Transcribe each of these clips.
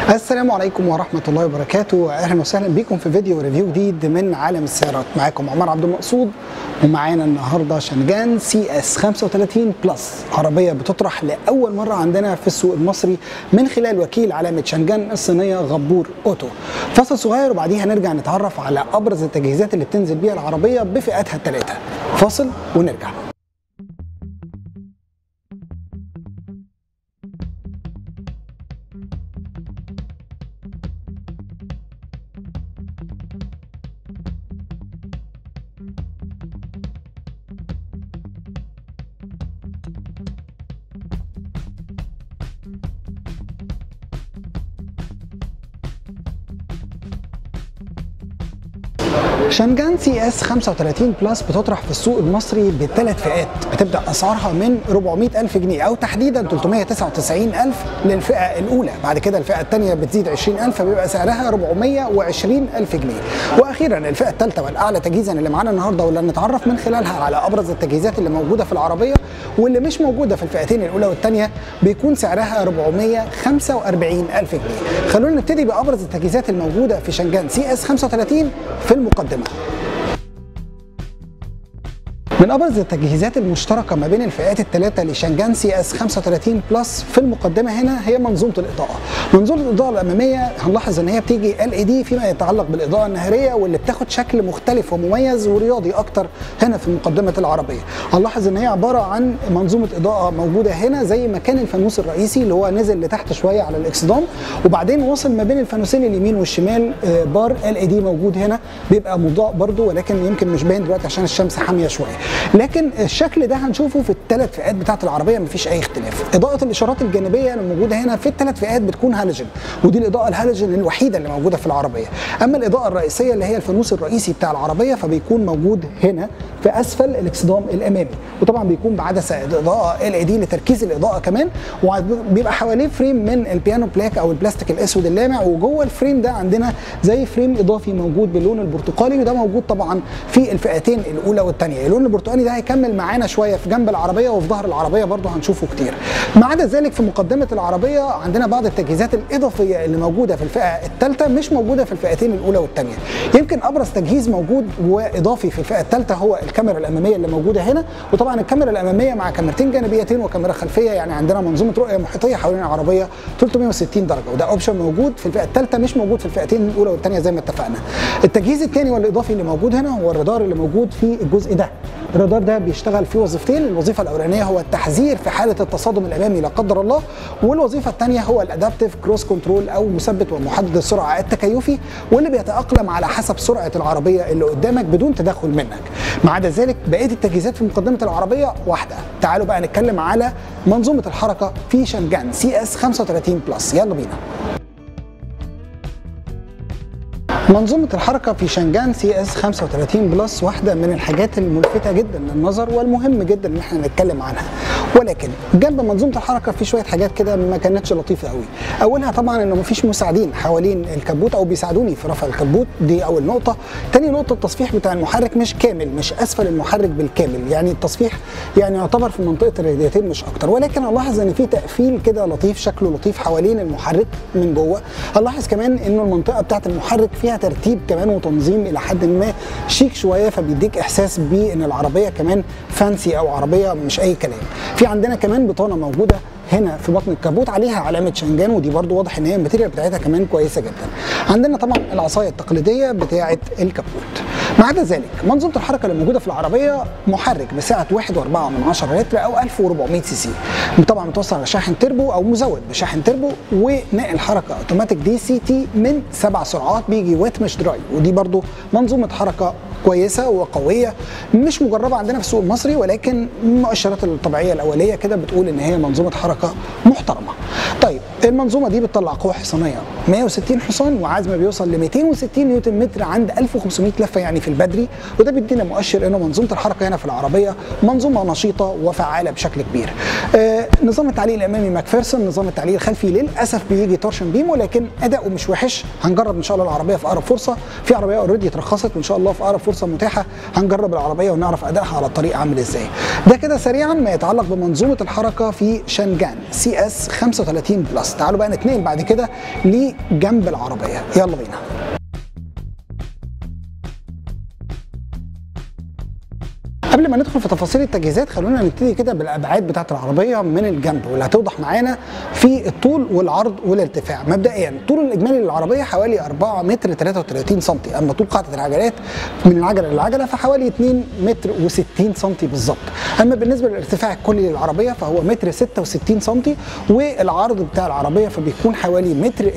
السلام عليكم ورحمة الله وبركاته أهلا وسهلا بكم في فيديو ريفيو جديد من عالم السيارات معاكم عمر عبد المقصود ومعانا النهاردة شنجان سي اس 35 بلس عربية بتطرح لأول مرة عندنا في السوق المصري من خلال وكيل علامة شنجان الصينية غبور أوتو فاصل صغير وبعديها نرجع نتعرف على أبرز التجهيزات اللي بتنزل بيها العربية بفئاتها الثلاثة فاصل ونرجع شنجان سي اس 35 بلس بتطرح في السوق المصري بثلاث فئات بتبدا اسعارها من 400 الف جنيه او تحديدا 399 الف للفئه الاولى بعد كده الفئه الثانيه بتزيد 20 الف فبيبقى سعرها 420 الف جنيه واخيرا الفئه الثالثه والاعلى تجهيزا اللي معانا النهارده واللي نتعرف من خلالها على ابرز التجهيزات اللي موجوده في العربيه واللي مش موجوده في الفئتين الاولى والثانيه بيكون سعرها 445 الف جنيه خلونا نبتدي بابرز التجهيزات الموجوده في شنجان سي اس 35 في المقدمه من ابرز التجهيزات المشتركه ما بين الفئات الثلاثه لشنجان سي اس 35 بلس في المقدمه هنا هي منظومه الاضاءه. منظومه الاضاءه الاماميه هنلاحظ ان هي بتيجي ال اي دي فيما يتعلق بالاضاءه النهاريه واللي بتاخد شكل مختلف ومميز ورياضي اكتر هنا في مقدمه العربيه. هنلاحظ ان هي عباره عن منظومه اضاءه موجوده هنا زي مكان الفانوس الرئيسي اللي هو نزل لتحت شويه على الاكسدام وبعدين وصل ما بين الفانوسين اليمين والشمال بار ال اي دي موجود هنا بيبقى مضاء برده ولكن يمكن مش باين دلوقتي عشان الشمس حاميه شويه. لكن الشكل ده هنشوفه في الثلاث فئات بتاعت العربيه مفيش اي اختلاف اضاءه الاشارات الجانبيه اللي موجوده هنا في الثلاث فئات بتكون هالوجين ودي الاضاءه الهالوجين الوحيده اللي موجوده في العربيه اما الاضاءه الرئيسيه اللي هي الفانوس الرئيسي بتاع العربيه فبيكون موجود هنا في اسفل الاكسدام الامامي وطبعا بيكون بعدسه اضاءه ال اي دي لتركيز الاضاءه كمان وبيبقى حواليه فريم من البيانو بلاك او البلاستيك الاسود اللامع وجوه الفريم ده عندنا زي فريم اضافي موجود باللون البرتقالي وده موجود طبعا في الفئتين الاولى والثانيه اللون البرتقالي ده هيكمل معانا شويه في جنب العربيه وفي ظهر العربيه برضه هنشوفه كتير ما عدا ذلك في مقدمه العربيه عندنا بعض التجهيزات الاضافيه اللي موجوده في الفئه الثالثه مش موجوده في الفئتين الاولى والثانيه يمكن ابرز تجهيز موجود واضافي في الفئه الثالثه هو الكاميرا الاماميه اللي موجوده هنا وطبعا الكاميرا الاماميه مع كاميرتين جانبيتين وكاميرا خلفيه يعني عندنا منظومه رؤيه محيطيه حوالين العربيه 360 درجه وده اوبشن موجود في الفئه الثالثه مش موجود في الفئتين الاولى والثانيه زي ما اتفقنا التجهيز الثاني والاضافي اللي موجود هنا هو الرادار اللي موجود في الجزء ده الرادار ده بيشتغل في وظيفتين الوظيفه الاولانيه هو التحذير في حاله التصادم الامامي لا قدر الله والوظيفه الثانيه هو الادابتيف كروس كنترول او مثبت ومحدد السرعه التكيفي واللي بيتاقلم على حسب سرعه العربيه اللي قدامك بدون تدخل منك ما عدا ذلك بقيه التجهيزات في مقدمه العربيه واحده تعالوا بقى نتكلم على منظومه الحركه في شنجان سي اس 35 بلس يلا بينا منظومة الحركة في شنجان سي اس 35 بلس واحدة من الحاجات الملفتة جدا للنظر والمهم جدا ان احنا نتكلم عنها ولكن جنب منظومة الحركة في شوية حاجات كده ما كانتش لطيفة قوي اولها طبعا انه مفيش مساعدين حوالين الكبوت او بيساعدوني في رفع الكبوت دي اول نقطة تاني نقطة التصفيح بتاع المحرك مش كامل مش اسفل المحرك بالكامل يعني التصفيح يعني يعتبر في منطقة الرادياتير مش اكتر ولكن الاحظ ان في تقفيل كده لطيف شكله لطيف حوالين المحرك من جوه الاحظ كمان انه المنطقة بتاعت المحرك فيها ترتيب كمان وتنظيم الى حد ما شيك شويه فبيديك احساس بان العربيه كمان فانسي او عربيه مش اي كلام في عندنا كمان بطانه موجوده هنا في بطن الكبوت عليها علامه شنجان ودي برضو واضح ان هي الماتيريال بتاعتها كمان كويسه جدا عندنا طبعا العصايه التقليديه بتاعه الكبوت ما عدا ذلك منظومه الحركه اللي موجوده في العربيه محرك بسعه 1.4 لتر او 1400 سي سي طبعا متوصل على شاحن تربو او مزود بشاحن تربو ونقل حركه اوتوماتيك دي سي تي من سبع سرعات بيجي ويت مش دراي ودي برضو منظومه حركه كويسه وقويه مش مجربه عندنا في السوق المصري ولكن المؤشرات الطبيعيه الاوليه كده بتقول ان هي منظومه حركه محترمه. طيب المنظومه دي بتطلع قوه حصانيه 160 حصان وعزم بيوصل ل 260 نيوتن متر عند 1500 لفه يعني يعني في البدري وده بيدينا مؤشر انه منظومه الحركه هنا في العربيه منظومه نشيطه وفعاله بشكل كبير آه نظام التعليق الامامي ماكفيرسون نظام التعليق الخلفي للاسف بيجي تورشن بيم ولكن اداؤه مش وحش هنجرب ان شاء الله العربيه في اقرب فرصه في عربيه اوريدي اترخصت وان شاء الله في اقرب فرصه متاحه هنجرب العربيه ونعرف ادائها على الطريق عامل ازاي ده كده سريعا ما يتعلق بمنظومه الحركه في شنجان سي اس 35 بلس تعالوا بقى نتنقل بعد كده لجنب العربيه يلا بينا قبل ما ندخل في تفاصيل التجهيزات خلونا نبتدي كده بالابعاد بتاعه العربيه من الجنب واللي هتوضح معانا في الطول والعرض والارتفاع مبدئيا الطول الاجمالي للعربيه حوالي 4 متر 33 سم اما طول قاعده العجلات من العجله للعجله فحوالي 2 متر و60 سم بالظبط اما بالنسبه للارتفاع الكلي للعربيه فهو متر 66 سم والعرض بتاع العربيه فبيكون حوالي متر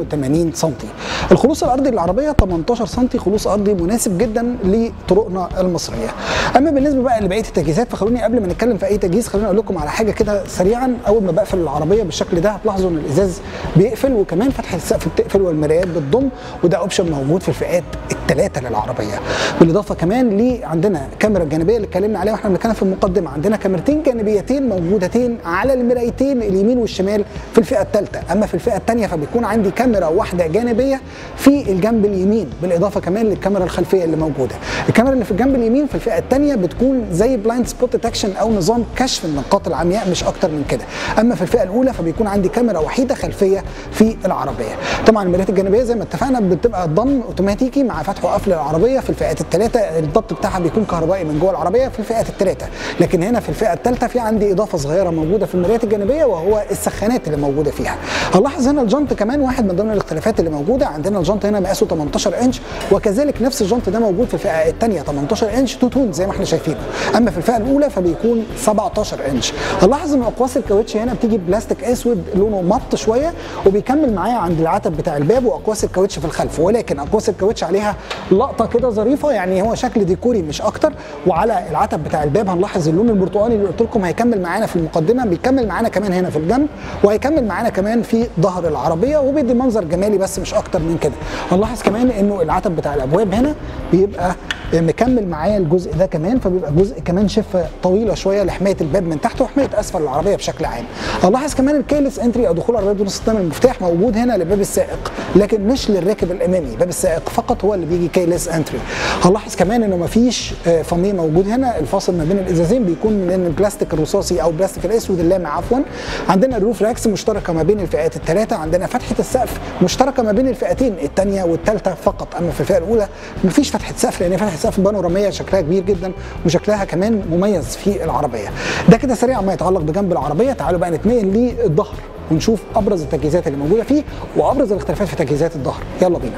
82 سم الخلوص الارضي للعربيه 18 سم خلوص ارضي مناسب جدا لطرقنا المصريه اما بالنسبه بقى لبقيه التجهيزات فخلوني قبل ما نتكلم في اي تجهيز خلوني اقول لكم على حاجه كده سريعا اول ما بقفل العربيه بالشكل ده هتلاحظوا ان الازاز بيقفل وكمان فتحه السقف بتقفل والمرايات بتضم وده اوبشن موجود في الفئات الثلاثه للعربيه بالاضافه كمان ليه عندنا كاميرا جانبيه اللي اتكلمنا عليها واحنا بنتكلم في المقدمه عندنا كاميرتين جانبيتين موجودتين على المرايتين اليمين والشمال في الفئه الثالثه اما في الفئه الثانيه فبيكون عندي كاميرا واحده جانبيه في الجنب اليمين بالاضافه كمان للكاميرا الخلفيه اللي موجوده الكاميرا اللي في الجنب اليمين في الفئه الثانيه بتكون زي بلايند سبوت ديتكشن او نظام كشف النقاط العمياء مش اكتر من كده اما في الفئه الاولى فبيكون عندي كاميرا وحيده خلفيه في العربيه طبعا المرايات الجانبيه زي ما اتفقنا بتبقى ضم اوتوماتيكي مع فتح وقفل العربيه في الفئات الثلاثه الضبط بتاعها بيكون كهربائي من جوه العربيه في الفئات الثلاثه لكن هنا في الفئه الثالثه في عندي اضافه صغيره موجوده في المرايات الجانبيه وهو السخانات اللي موجوده فيها هنلاحظ هنا الجنط كمان واحد من ضمن الاختلافات اللي موجوده عندنا الجنط هنا مقاسه 18 انش وكذلك نفس الجنط ده موجود في الفئه الثانيه 18 انش تو تون زي ما احنا شايفينه اما في الفئه الاولى فبيكون 17 انش هنلاحظ ان اقواس الكاوتش هنا بتيجي بلاستيك اسود لونه مط شويه وبيكمل معايا عند العتب بتاع الباب واقواس الكاوتش في الخلف ولكن اقواس الكاوتش عليها لقطه كده ظريفه يعني هو شكل ديكوري مش اكتر وعلى العتب بتاع الباب هنلاحظ اللون البرتقالي اللي قلت لكم هيكمل معانا في المقدمه بيكمل معانا كمان هنا في الجنب وهيكمل معانا كمان في ظهر العربيه وبيدي منظر جمالي بس مش اكتر من كده هنلاحظ كمان انه العتب بتاع الابواب هنا بيبقى مكمل معايا الجزء ده كمان فبيبقى جزء كمان شفه طويله شويه لحمايه الباب من تحت وحمايه اسفل العربيه بشكل عام. هنلاحظ كمان الكيلس انتري او دخول العربيه بدون استخدام المفتاح موجود هنا لباب السائق لكن مش للراكب الامامي، باب السائق فقط هو اللي بيجي كيلس انتري. هنلاحظ كمان انه مفيش فاميه موجود هنا الفاصل ما بين الازازين بيكون من البلاستيك الرصاصي او البلاستيك الاسود اللامع عفوا. عندنا الروف راكس مشتركه ما بين الفئات الثلاثه، عندنا فتحه السقف مشتركه ما بين الفئتين الثانيه والثالثه فقط، اما في الفئه الاولى مفيش فتحه سقف لان فتحه سقف بانوراميه شكلها كبير جدا وشكلها كمان مميز في العربيه ده كده سريع ما يتعلق بجنب العربيه تعالوا بقى نتنقل للظهر ونشوف ابرز التجهيزات اللي موجوده فيه وابرز الاختلافات في تجهيزات الظهر يلا بينا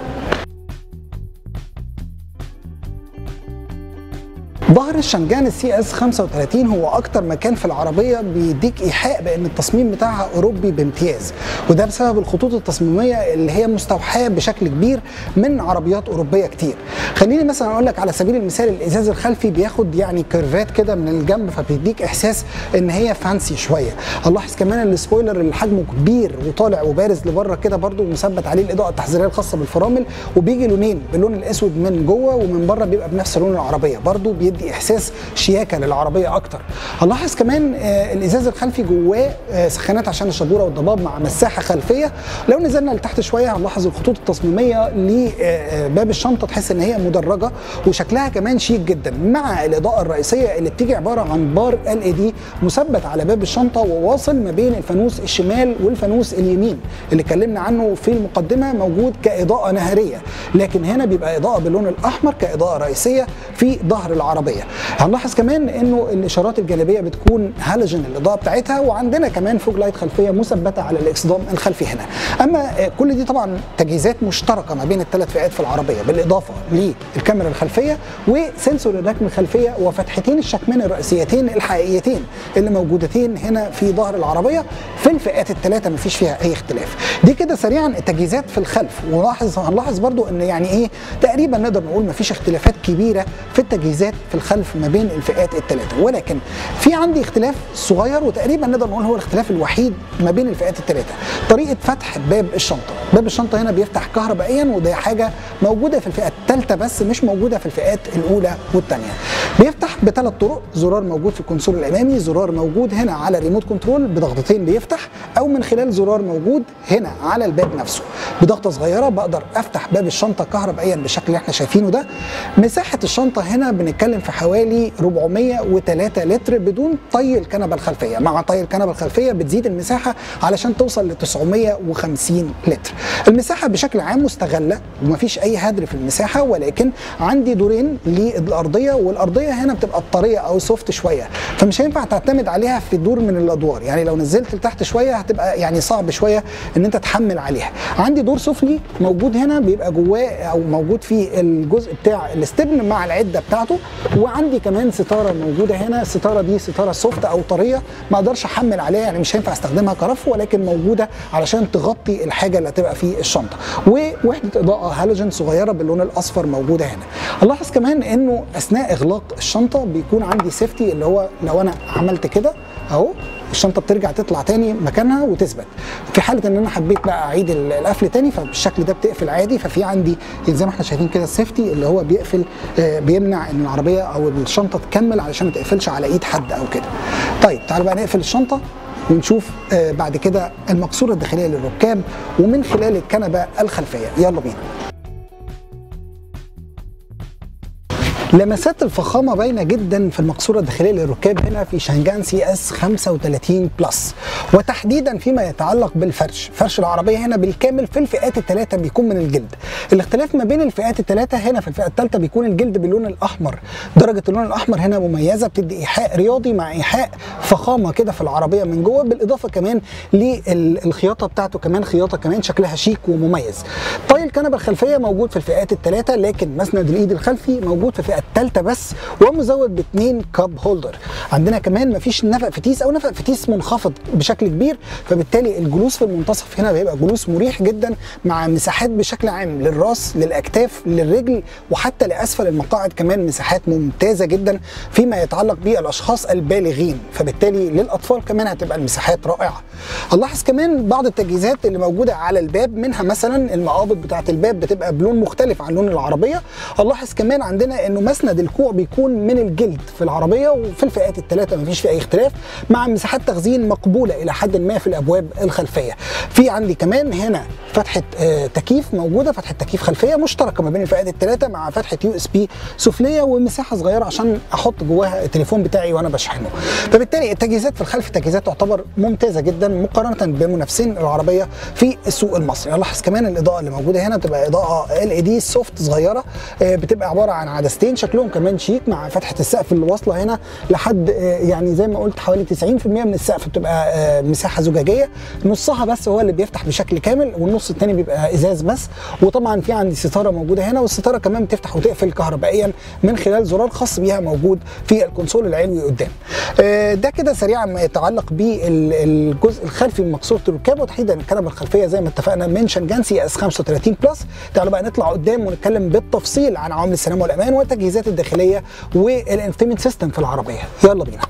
ظهر الشنجان السي اس 35 هو اكتر مكان في العربيه بيديك ايحاء بان التصميم بتاعها اوروبي بامتياز وده بسبب الخطوط التصميميه اللي هي مستوحاه بشكل كبير من عربيات اوروبيه كتير خليني مثلا اقول لك على سبيل المثال الازاز الخلفي بياخد يعني كيرفات كده من الجنب فبيديك احساس ان هي فانسي شويه هنلاحظ كمان السبويلر اللي حجمه كبير وطالع وبارز لبره كده برده ومثبت عليه الاضاءه التحذيريه الخاصه بالفرامل وبيجي لونين باللون الاسود من جوه ومن بره بيبقى بنفس لون العربيه برده بيدي احساس شياكه للعربيه اكتر هنلاحظ كمان آه الازاز الخلفي جواه آه سخانات عشان الشبوره والضباب مع مساحه خلفيه لو نزلنا لتحت شويه هنلاحظ الخطوط التصميميه لباب الشنطه تحس ان هي مدرجه وشكلها كمان شيك جدا مع الاضاءه الرئيسيه اللي بتيجي عباره عن بار ال اي دي مثبت على باب الشنطه وواصل ما بين الفانوس الشمال والفانوس اليمين اللي اتكلمنا عنه في المقدمه موجود كاضاءه نهاريه لكن هنا بيبقى اضاءه باللون الاحمر كاضاءه رئيسيه في ظهر العربيه هنلاحظ كمان انه الاشارات الجانبيه بتكون هالوجين الاضاءه بتاعتها وعندنا كمان فوج لايت خلفيه مثبته على الاكسدام الخلفي هنا اما كل دي طبعا تجهيزات مشتركه ما بين الثلاث فئات في العربيه بالاضافه للكاميرا الخلفيه وسنسور الركن الخلفيه وفتحتين الشكمان الرئيسيتين الحقيقيتين اللي موجودتين هنا في ظهر العربيه في الفئات الثلاثه ما فيش فيها اي اختلاف دي كده سريعا التجهيزات في الخلف ونلاحظ هنلاحظ برضو ان يعني ايه تقريبا نقدر نقول ما فيش اختلافات كبيره في التجهيزات في الخلف ما بين الفئات الثلاثه ولكن في عندي اختلاف صغير وتقريبا نقدر نقول هو الاختلاف الوحيد ما بين الفئات الثلاثه طريقه فتح باب الشنطه باب الشنطه هنا بيفتح كهربائيا وده حاجه موجوده في الفئه الثالثه بس مش موجوده في الفئات الاولى والثانيه بيفتح بثلاث طرق زرار موجود في الكونسول الامامي زرار موجود هنا على ريموت كنترول بضغطتين بيفتح او من خلال زرار موجود هنا على الباب نفسه بضغطه صغيره بقدر افتح باب الشنطه كهربائيا بالشكل اللي احنا شايفينه ده مساحه الشنطه هنا بنتكلم في حوالي 403 لتر بدون طي الكنبه الخلفيه مع طي الكنبه الخلفيه بتزيد المساحه علشان توصل ل 950 لتر المساحه بشكل عام مستغله ومفيش اي هدر في المساحه ولكن عندي دورين للارضيه والارضيه هنا بتبقى طريه او سوفت شويه فمش هينفع تعتمد عليها في دور من الادوار يعني لو نزلت لتحت شويه هتبقى يعني صعب شويه ان انت تحمل عليها عندي دور سفلي موجود هنا بيبقى جواه او موجود فيه الجزء بتاع الاستبن مع العده بتاعته وعندي كمان ستاره موجوده هنا الستاره دي ستاره سوفت او طريه ما اقدرش احمل عليها يعني مش هينفع استخدمها كرف ولكن موجوده علشان تغطي الحاجه اللي هتبقى في الشنطه ووحده اضاءه هالوجين صغيره باللون الاصفر موجوده هنا الاحظ كمان انه اثناء اغلاق الشنطه بيكون عندي سيفتي اللي هو لو انا عملت كده اهو الشنطه بترجع تطلع تاني مكانها وتثبت في حاله ان انا حبيت بقى اعيد القفل تاني فبالشكل ده بتقفل عادي ففي عندي زي ما احنا شايفين كده السيفتي اللي هو بيقفل آه بيمنع ان العربيه او الشنطه تكمل علشان ما تقفلش على ايد حد او كده طيب تعالوا بقى نقفل الشنطه ونشوف آه بعد كده المقصوره الداخليه للركاب ومن خلال الكنبه الخلفيه يلا بينا لمسات الفخامة باينة جدا في المقصورة الداخلية للركاب هنا في شانجان سي اس 35 بلس وتحديدا فيما يتعلق بالفرش فرش العربية هنا بالكامل في الفئات الثلاثة بيكون من الجلد الاختلاف ما بين الفئات الثلاثة هنا في الفئة الثالثة بيكون الجلد باللون الأحمر درجة اللون الأحمر هنا مميزة بتدي إيحاء رياضي مع إيحاء فخامة كده في العربية من جوه بالإضافة كمان للخياطة بتاعته كمان خياطة كمان شكلها شيك ومميز طي الكنبة الخلفية موجود في الفئات الثلاثة لكن مسند الإيد الخلفي موجود في الفئة الثالثه بس ومزود باثنين كاب هولدر عندنا كمان مفيش نفق فتيس او نفق فتيس منخفض بشكل كبير فبالتالي الجلوس في المنتصف هنا بيبقى جلوس مريح جدا مع مساحات بشكل عام للراس للاكتاف للرجل وحتى لاسفل المقاعد كمان مساحات ممتازه جدا فيما يتعلق بالاشخاص البالغين فبالتالي للاطفال كمان هتبقى المساحات رائعه هنلاحظ كمان بعض التجهيزات اللي موجوده على الباب منها مثلا المقابض بتاعه الباب بتبقى بلون مختلف عن لون العربيه هنلاحظ كمان عندنا انه مسند الكوع بيكون من الجلد في العربيه وفي الفئات الثلاثه مفيش في اي اختلاف مع مساحات تخزين مقبوله الى حد ما في الابواب الخلفيه في عندي كمان هنا فتحه آه تكييف موجوده فتحه تكييف خلفيه مشتركه ما بين الفئات الثلاثه مع فتحه يو اس بي سفليه ومساحه صغيره عشان احط جواها التليفون بتاعي وانا بشحنه فبالتالي التجهيزات في الخلف تجهيزات تعتبر ممتازه جدا مقارنه بمنافسين العربيه في السوق المصري الاحظ كمان الاضاءه اللي موجوده هنا بتبقى اضاءه ال اي دي سوفت صغيره آه بتبقى عباره عن عدستين شكلهم كمان شيك مع فتحه السقف اللي واصله هنا لحد يعني زي ما قلت حوالي 90% من السقف بتبقى مساحه زجاجيه نصها بس هو اللي بيفتح بشكل كامل والنص الثاني بيبقى ازاز بس وطبعا في عندي ستاره موجوده هنا والستاره كمان بتفتح وتقفل كهربائيا من خلال زرار خاص بيها موجود في الكونسول العلوي قدام ده كده سريعا ما يتعلق بالجزء الخلفي من مقصوره الركاب وتحديدا الكنبه الخلفيه زي ما اتفقنا من شانجان سي اس 35 بلس تعالوا بقى نطلع قدام ونتكلم بالتفصيل عن عوامل السلامه والامان والتجهيزات الداخليه والانفيمنت سيستم في العربيه يلا بينا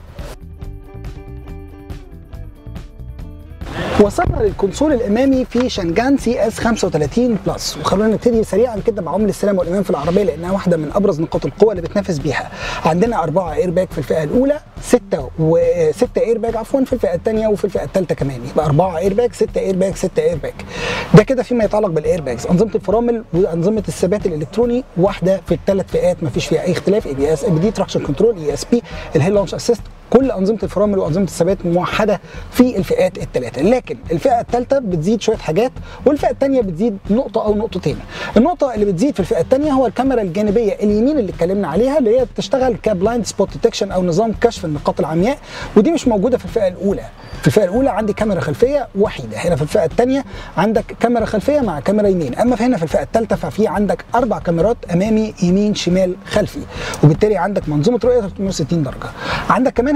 وصلنا للكونسول الامامي في شانجان سي اس 35 بلس وخلونا نبتدي سريعا كده بعمل السلام والامان في العربيه لانها واحده من ابرز نقاط القوه اللي بتنافس بيها عندنا اربعه اير باج في الفئه الاولى سته وسته اير باج عفوا في الفئه الثانيه وفي الفئه الثالثه كمان يبقى اربعه اير باج سته اي باج سته اير باج ده كده فيما يتعلق بالاير باجز انظمه الفرامل وانظمه الثبات الالكتروني واحده في الثلاث فئات ما فيش فيها اي اختلاف اي بي اس ام دي تراكشن كنترول اي اس بي الهيل لانش اسيست كل انظمه الفرامل وانظمه الثبات موحده في الفئات الثلاثه لكن الفئه الثالثه بتزيد شويه حاجات والفئه الثانيه بتزيد نقطه او نقطتين النقطه اللي بتزيد في الفئه الثانيه هو الكاميرا الجانبيه اليمين اللي اتكلمنا عليها اللي هي بتشتغل كبلايند سبوت ديتكشن او نظام كشف النقاط العمياء ودي مش موجوده في الفئه الاولى في الفئه الاولى عندي كاميرا خلفيه وحيده هنا في الفئه الثانيه عندك كاميرا خلفيه مع كاميرا يمين اما في هنا في الفئه الثالثه ففي عندك اربع كاميرات امامي يمين شمال خلفي وبالتالي عندك منظومه رؤيه 360 درجه عندك كمان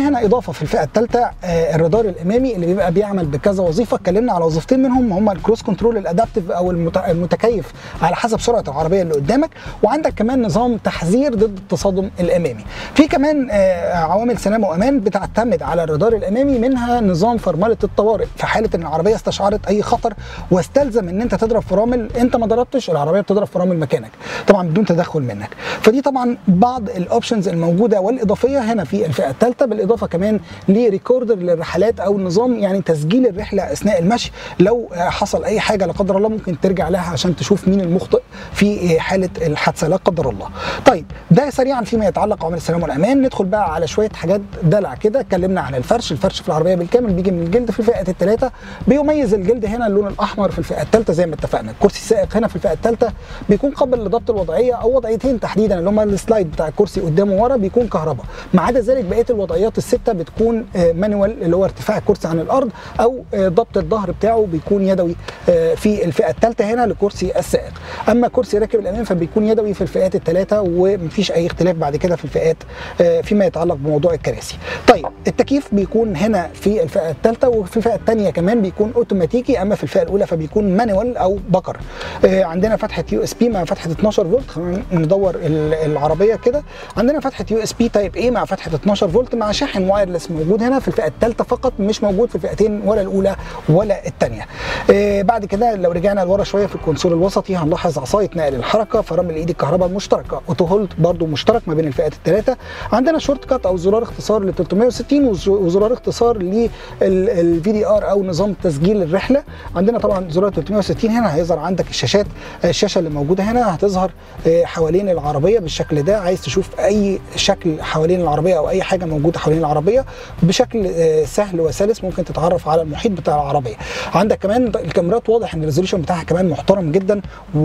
هنا اضافه في الفئه الثالثه الرادار الامامي اللي بيبقى بيعمل بكذا وظيفه اتكلمنا على وظيفتين منهم هم الكروس كنترول الادابتيف او المت- المتكيف على حسب سرعه العربيه اللي قدامك وعندك كمان نظام تحذير ضد التصادم الامامي في كمان آه، عوامل سلامه وامان بتعتمد على الرادار الامامي منها نظام فرمله الطوارئ في حاله ان العربيه استشعرت اي خطر واستلزم ان انت تضرب فرامل انت ما ضربتش العربيه بتضرب فرامل مكانك طبعا بدون تدخل منك فدي طبعا بعض الاوبشنز الموجوده والاضافيه هنا في الفئه الثالثه بالاضافه كمان لريكوردر للرحلات او نظام يعني تسجيل الرحله اثناء المشي لو آه، حصل اي حاجه لا قدر الله ممكن ترجع لها عشان تشوف مين المخطئ في آه، حاله الحادثه لا قدر الله. طيب ده سريعا فيما يتعلق بعوامل السلامه والامان ندخل بقى على شويه حاجات دلع كده اتكلمنا عن الفرش الفرش في العربيه بالكامل بيجي من الجلد في الفئه الثلاثه بيميز الجلد هنا اللون الاحمر في الفئه الثالثه زي ما اتفقنا الكرسي السائق هنا في الفئه الثالثه بيكون قابل لضبط الوضعيه او وضعيتين تحديدا اللي هما السلايد بتاع الكرسي قدام وورا بيكون كهرباء ما عدا ذلك بقيه الوضعيات السته بتكون آه، مانوال اللي هو ارتفاع الكرسي عن الارض او آه، ضبط الظهر بتاعه بيكون يدوي آه، في الفئه الثالثه هنا لكرسي السائق اما كرسي راكب الامام فبيكون يدوي في الفئات الثلاثه ومفيش اي اختلاف بعد كده في الفئات آه، فيما يتعلق بموضوع الكراسي طيب التكييف بيكون هنا في الفئه الثالثه وفي الفئه الثانيه كمان بيكون اوتوماتيكي اما في الفئه الاولى فبيكون مانوال او بكر آه، عندنا فتحه يو اس بي مع فتحه 12 فولت خلينا ندور ال- العربيه كده عندنا فتحه يو اس بي تايب اي مع فتحه 12 فولت مع شاحن وايرلس موجود هنا في الفئه الثالثه فقط مش موجود في الفئتين ولا الاولى ولا الثانيه آه، بعد كده لو رجعنا لورا شويه في الكونسول الوسطي هنلاحظ عصايه نقل الحركه فرامل الايد الكهرباء المشتركه اوتو هولد برضو مشترك ما بين الفئات الثلاثه عندنا شورت كات او زرار اختصار ل 360 وز- وزرار اختصار للفي دي ار او نظام تسجيل الرحله عندنا طبعا زرار 360 هنا هيظهر عندك الشاشات الشاشه اللي موجوده هنا هتظهر آه، حوالين العربيه بالشكل ده عايز تشوف اي شكل حوالين العربيه او اي حاجه موجوده حوالين العربيه بشكل آه، سهل وسلس ممكن تتعرف على المحيط بتاع العربيه عندك كمان الكاميرات واضح ان الريزوليوشن بتاعها كمان محترم جدا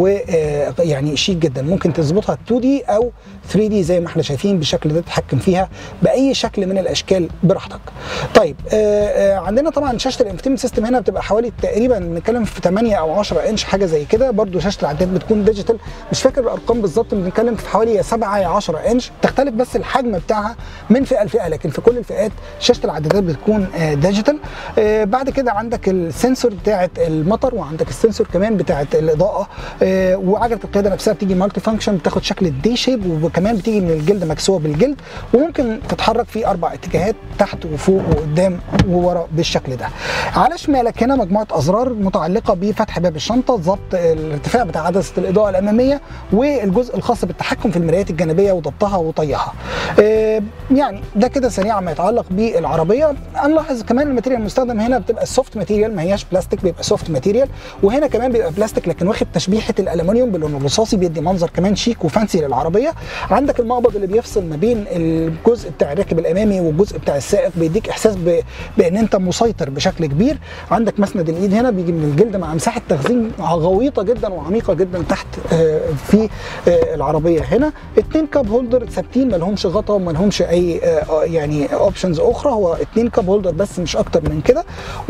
ويعني شيك جدا ممكن تظبطها 2 دي او 3 دي زي ما احنا شايفين بالشكل ده تتحكم فيها باي شكل من الاشكال براحتك طيب آه، آه، عندنا طبعا شاشه الانفتيمنت سيستم هنا بتبقى حوالي تقريبا بنتكلم في 8 او 10 انش حاجه زي كده برضو شاشه العداد بتكون ديجيتال مش فاكر الارقام بالظبط بنتكلم في حوالي يا 7 يا 10 انش تختلف بس الحجم بتاعها من فئه لفئه لكن في كل الفئات شاشه العدادات بتكون آه، ديجيتال آه، بعد كده عندك السنسور بتاعه المطر وعندك السنسور كمان بتاعه الاضاءه آه، وعجله القياده نفسها بتيجي مالتي فانكشن بتاخد شكل الدي شيب وكمان بتيجي من الجلد مكسوه بالجلد وممكن تتحرك في اربع اتجاهات تحت وفوق وقدام وورا بالشكل ده على شمالك هنا مجموعه ازرار متعلقه بفتح باب الشنطه ضبط الارتفاع بتاع عدسه الاضاءه الاماميه والجزء الخاص بالتحكم في المرايات الجانبيه وضبطها وطيها آه، يعني ده كده سريعا ما يتعلق بالعربيه هنلاحظ كمان الماتيريال المستخدم هنا بتبقى سوفت ماتيريال ما هياش بلاستيك بيبقى سوفت ماتيريال وهنا كمان بيبقى بلاستيك لكن واخد تشبيحه الالومنيوم باللون الرصاصي بيدي منظر كمان شيك وفانسي للعربيه عندك المقبض اللي بيفصل ما بين الجزء بتاع الراكب الامامي والجزء بتاع السائق بيديك احساس ب... بان انت مسيطر بشكل كبير عندك مسند الايد هنا بيجي من الجلد مع مساحه تخزين غويطه جدا وعميقه جدا تحت آه، في آه، العربيه هنا اتنين كاب هولدر ثابتين ما لهمش غطا وما لهمش اي آه، يعني اوبشنز اخرى هو اتنين كاب هولدر بس مش اكتر من كده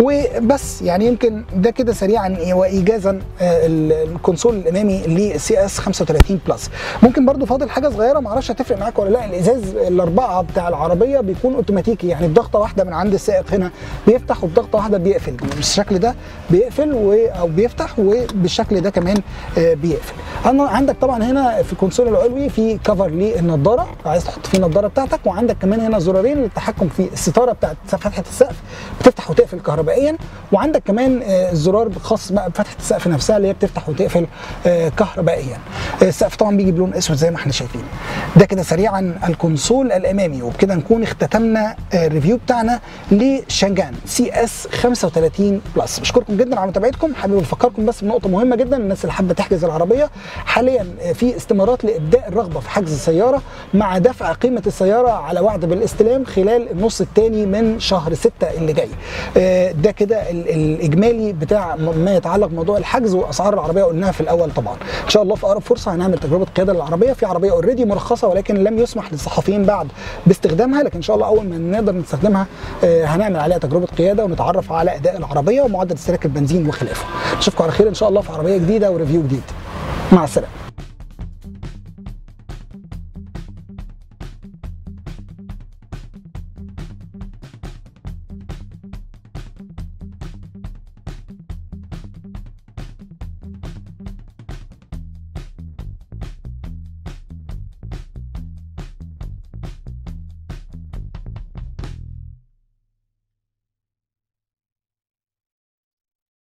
وبس يعني يمكن ده كده سريعا وايجازا آه، ال- الكونسول الامامي للسي اس 35 بلس ممكن برضو فاضل حاجه صغيره ما اعرفش هتفرق معاك ولا لا الازاز الاربعه بتاع العربيه بيكون اوتوماتيكي يعني بضغطه واحده من عند السائق هنا بيفتح وبضغطه واحده بيقفل بالشكل ده بيقفل و... او بيفتح وبالشكل ده كمان آه، بيقفل عن- عندك طبعا هنا في الكونسول العلوي في كفر للنضاره عايز تحط فيه النضاره بتاعتك وعندك كمان هنا زرارين للتحكم في الستاره بتاعت فتحه السقف بتفتح وتقفل كهربائيا وعندك كمان آه، الزرار خاص بقى بفتحه السقف نفسها اللي هي بتفتح وتقفل آه، كهربائيا آه، السقف طبعا بيجي بلون اسود زي ما احنا شايفين ده كده سريعا الكونسول الامامي وبكده نكون اختتمنا آه، الريفيو بتاعنا لشانجان سي اس 35 بلس بشكركم جدا على متابعتكم حابب افكركم بس بنقطه مهمه جدا الناس اللي حابه تحجز العربيه حاليا آه، في استمارات لابداء الرغبه في حجز السياره مع دفع قيمه السياره على وعد بالاستلام خلال النص الثاني من شهر 6 اللي جاي آه، ده كده ال- الاجمالي بتاع م- ما يتعلق بموضوع الحجز واسعار العربيه قلناها في الاول طبعا ان شاء الله في اقرب فرصه هنعمل تجربه قياده للعربيه في عربيه اوريدي مرخصه ولكن لم يسمح للصحفيين بعد باستخدامها لكن ان شاء الله اول ما نقدر نستخدمها آه، هنعمل عليها تجربه قياده ونتعرف على اداء العربيه ومعدل استهلاك البنزين وخلافه نشوفكم على خير ان شاء الله في عربيه جديده وريفيو جديد مع السلامه